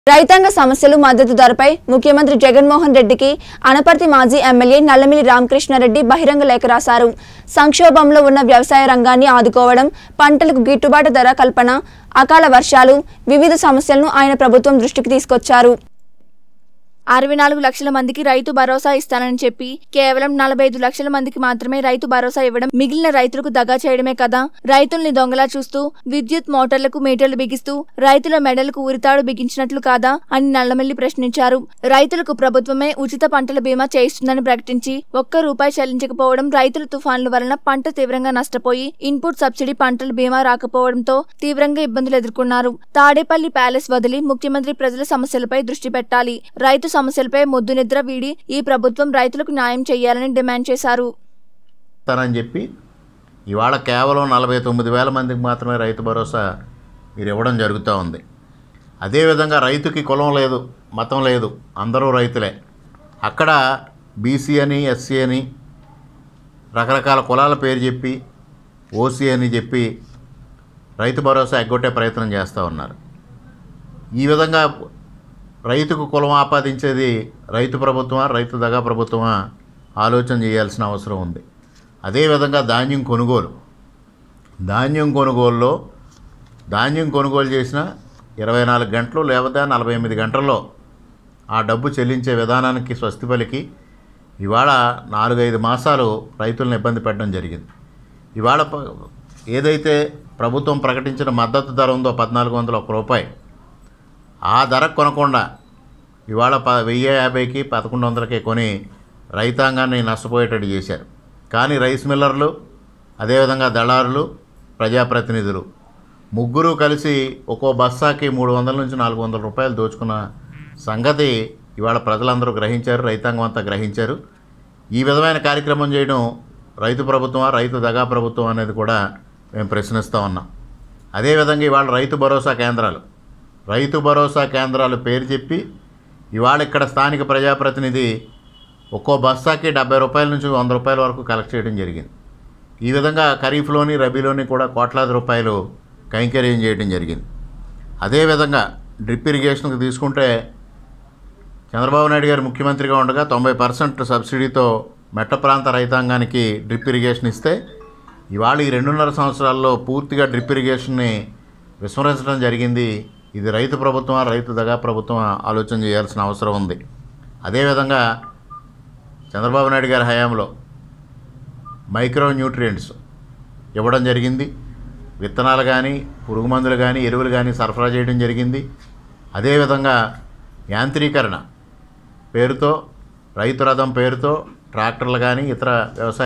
రైతాంగ సమస్యలు మద్దతు ధరపై ముఖ్యమంత్రి జగన్మోహన్ రెడ్డికి అనపర్తి మాజీ ఎమ్మెల్యే నల్లమిల్లి రామకృష్ణారెడ్డి బహిరంగ లేఖ రాశారు సంక్షోభంలో ఉన్న వ్యవసాయ రంగాన్ని ఆదుకోవడం పంటలకు గిట్టుబాటు ధర కల్పన అకాల వర్షాలు వివిధ సమస్యలను ఆయన ప్రభుత్వం దృష్టికి తీసుకొచ్చారు అరవై నాలుగు లక్షల మందికి రైతు భరోసా ఇస్తానని చెప్పి కేవలం నలభై ఐదు లక్షల మందికి మాత్రమే రైతు భరోసా ఇవ్వడం మిగిలిన రైతులకు దగా చేయడమే కదా రైతుల్ని దొంగలా చూస్తూ విద్యుత్ మోటార్లకు మీటర్లు బిగిస్తూ రైతుల మెడలకు ఉరితాడు బిగించినట్లు కాదా అని నల్లమల్లి ప్రశ్నించారు రైతులకు ప్రభుత్వమే ఉచిత పంటల బీమా చేయిస్తుందని ప్రకటించి ఒక్క రూపాయి చెల్లించకపోవడం రైతుల తుఫాన్ల వలన పంట తీవ్రంగా నష్టపోయి ఇన్పుట్ సబ్సిడీ పంటల బీమా రాకపోవడంతో తీవ్రంగా ఇబ్బందులు ఎదుర్కొన్నారు తాడేపల్లి ప్యాలెస్ వదిలి ముఖ్యమంత్రి ప్రజల సమస్యలపై దృష్టి పెట్టాలి రైతు సమస్యలపై మొద్దు నిద్ర వీడి ఈ ప్రభుత్వం రైతులకు న్యాయం చేయాలని డిమాండ్ చేశారు ఇస్తానని చెప్పి ఇవాళ కేవలం నలభై తొమ్మిది వేల మందికి మాత్రమే రైతు భరోసా మీరు ఇవ్వడం జరుగుతూ ఉంది అదేవిధంగా రైతుకి కులం లేదు మతం లేదు అందరూ రైతులే అక్కడ బీసీ అని ఎస్సీ అని రకరకాల కులాల పేరు చెప్పి ఓసీ అని చెప్పి రైతు భరోసా ఎగ్గొట్టే ప్రయత్నం చేస్తూ ఉన్నారు ఈ విధంగా రైతుకు కులం ఆపాదించేది రైతు ప్రభుత్వమా రైతు దగా ప్రభుత్వమా ఆలోచన చేయాల్సిన అవసరం ఉంది అదేవిధంగా ధాన్యం కొనుగోలు ధాన్యం కొనుగోలులో ధాన్యం కొనుగోలు చేసిన ఇరవై నాలుగు గంటలు లేదా నలభై ఎనిమిది గంటల్లో ఆ డబ్బు చెల్లించే విధానానికి స్వస్తి పలికి ఇవాళ నాలుగైదు మాసాలు రైతులను ఇబ్బంది పెట్టడం జరిగింది ఇవాళ ప- ఏదైతే ప్రభుత్వం ప్రకటించిన మద్దతు ధర ఉందో పద్నాలుగు వందల ఒక రూపాయి ఆ ధర కొనకుండా ఇవాళ ప వెయ్యి యాభైకి పదకొండు వందలకి కొని రైతాంగాన్ని నష్టపోయేటట్టు చేశారు కానీ రైస్ మిల్లర్లు అదేవిధంగా దళారులు ప్రజాప్రతినిధులు ముగ్గురు కలిసి ఒక్కో బస్సాకి మూడు వందల నుంచి నాలుగు వందల రూపాయలు దోచుకున్న సంగతి ఇవాళ ప్రజలందరూ గ్రహించారు రైతాంగం అంతా గ్రహించారు ఈ విధమైన కార్యక్రమం చేయడం రైతు ప్రభుత్వమా రైతు దగా ప్రభుత్వం అనేది కూడా మేము ప్రశ్నిస్తూ ఉన్నాం అదేవిధంగా ఇవాళ రైతు భరోసా కేంద్రాలు రైతు భరోసా కేంద్రాలు పేరు చెప్పి ఇవాళ ఇక్కడ స్థానిక ప్రజాప్రతినిధి ఒక్కో బస్తాకి డెబ్బై రూపాయల నుంచి వంద రూపాయల వరకు కలెక్ట్ చేయడం జరిగింది ఈ విధంగా ఖరీఫ్లోని రబీలోని కూడా కోట్లాది రూపాయలు కైంకర్యం చేయడం జరిగింది అదేవిధంగా డ్రిప్ ఇరిగేషన్కి తీసుకుంటే చంద్రబాబు నాయుడు గారు ముఖ్యమంత్రిగా ఉండగా తొంభై పర్సెంట్ సబ్సిడీతో మెట్ట ప్రాంత రైతాంగానికి డ్రిప్ ఇరిగేషన్ ఇస్తే ఇవాళ ఈ రెండున్నర సంవత్సరాల్లో పూర్తిగా డ్రిప్ ఇరిగేషన్ని విస్మరించడం జరిగింది ఇది రైతు ప్రభుత్వమా రైతు దగా ప్రభుత్వమా ఆలోచన చేయాల్సిన అవసరం ఉంది అదేవిధంగా చంద్రబాబు నాయుడు గారి హయాంలో మైక్రో న్యూట్రియంట్స్ ఇవ్వడం జరిగింది విత్తనాలు కానీ పురుగు మందులు కానీ ఎరువులు కానీ సరఫరా చేయడం జరిగింది అదేవిధంగా యాంత్రీకరణ పేరుతో రైతు రథం పేరుతో ట్రాక్టర్లు కానీ ఇతర వ్యవసాయ